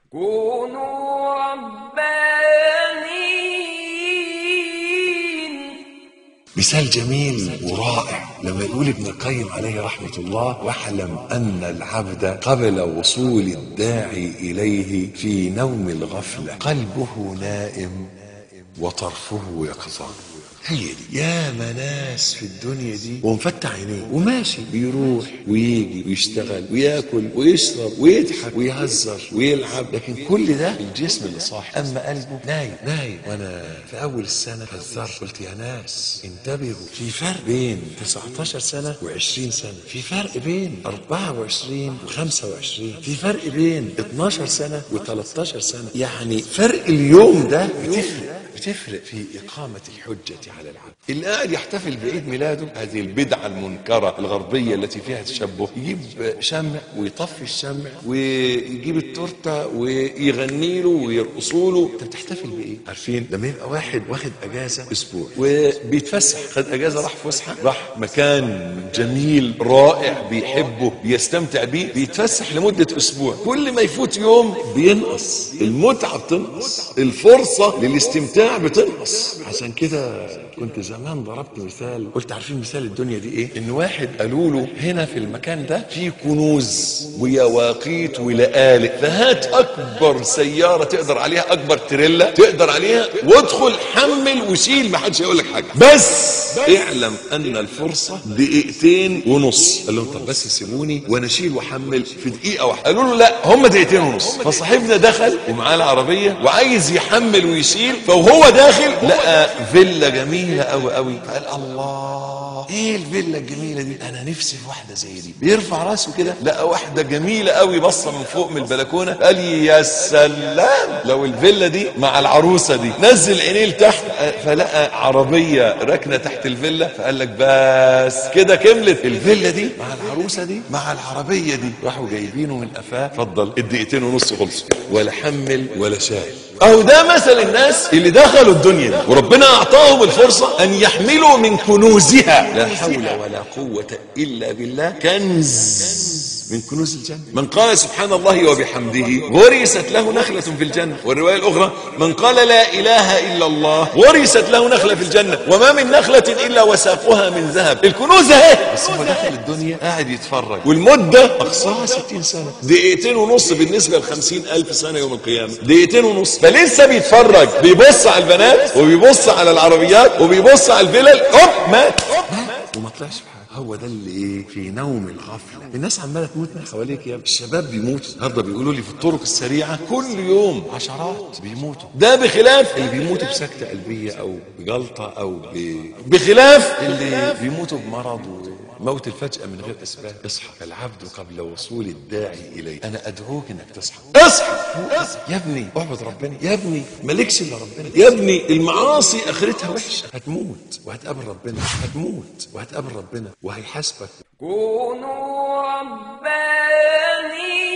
كونوا ربانيين مثال جميل ورائع لما يقول ابن القيم عليه رحمة الله واعلم أن العبد قبل وصول الداعي إليه في نوم الغفلة قلبه نائم وطرفه يقظان هي دي يا ناس في الدنيا دي ومفتح عينيه وماشي بيروح ويجي ويشتغل وياكل ويشرب ويضحك ويهزر ويلعب لكن كل ده الجسم اللي صاحي اما قلبه نايم نايم وانا في اول السنه حذرت قلت يا ناس انتبهوا في فرق بين 19 سنه و20 سنه في فرق بين 24 و25 في فرق بين 12 سنه و13 سنه يعني فرق اليوم ده بتفرق بتفرق في إقامة الحجة على العبد اللي قاعد يحتفل بعيد ميلاده هذه البدعة المنكرة الغربية التي فيها تشبه يجيب شمع ويطفي الشمع ويجيب التورتة ويغني له ويرقصوا له انت بتحتفل بايه عارفين لما يبقى واحد واخد اجازة اسبوع وبيتفسح خد اجازة راح فسحة راح مكان جميل رائع بيحبه بيستمتع بيه بيتفسح لمدة اسبوع كل ما يفوت يوم بينقص المتعة بتنقص الفرصة للاستمتاع بتنقص عشان كده كنت زمان ضربت مثال قلت عارفين مثال الدنيا دي ايه ان واحد قالوا له هنا في المكان ده في كنوز ويواقيت ولآلئ فهات اكبر سيارة تقدر عليها اكبر تريلا تقدر عليها وادخل حمل وشيل ما حدش هيقول لك حاجة بس اعلم ان الفرصة دقيقتين ونص قال لهم طب بس سيبوني وانا اشيل واحمل في دقيقة واحدة قالوا له لا هم دقيقتين ونص فصاحبنا دخل ومعاه العربية وعايز يحمل ويشيل فوهو داخل لقى فيلا جميلة قوي قوي فقال الله ايه الفيلا الجميلة دي انا نفسي في واحدة زي دي بيرفع راسه كده لقى واحدة جميلة قوي بصة من فوق من البلكونة قال يا سلام لو الفيلا دي مع العروسة دي نزل عينيه لتحت فلقى عربية راكنة تحت الفيلا فقال لك بس كده كملت الفيلا دي مع العروسة دي مع العربية دي راحوا جايبينه من قفاه اتفضل الدقيقتين ونص خلصوا ولا حمل ولا شايل اهو ده مثل الناس اللي دخلوا الدنيا دي وربنا اعطاهم الفرصة ان يحملوا من كنوزها لا حول ولا قوة الا بالله كنز من كنوز الجنة من قال سبحان الله وبحمده ورثت له نخلة في الجنة والرواية الأخرى من قال لا إله إلا الله ورثت له نخلة في الجنة وما من نخلة إلا وساقها من ذهب الكنوز اهي بس هو دخل الدنيا قاعد يتفرج والمدة أقصاها 60 سنة دقيقتين ونص بالنسبة ل 50 ألف سنة يوم القيامة دقيقتين ونص فلسه بيتفرج بيبص على البنات وبيبص على العربيات وبيبص على الفلل هوب مات وما طلعش بحاجة هو ده اللي ايه في نوم الغفله الناس عماله تموت من حواليك يا ابني الشباب بيموتوا النهارده بيقولوا لي في الطرق السريعه كل يوم عشرات بيموتوا ده بخلاف اللي بيموتوا بسكته قلبيه او بجلطه او ب... بخلاف اللي بيموتوا بمرض موت الفجأة من غير أسباب اصحى العبد قبل وصول الداعي إليه أنا أدعوك إنك تصحى اصحى يا ابني اعبد ربنا يا ابني مالكش إلا ربنا يا ابني المعاصي آخرتها وحشة هتموت وهتقابل ربنا هتموت وهتقابل ربنا وهيحاسبك كونوا ربانيين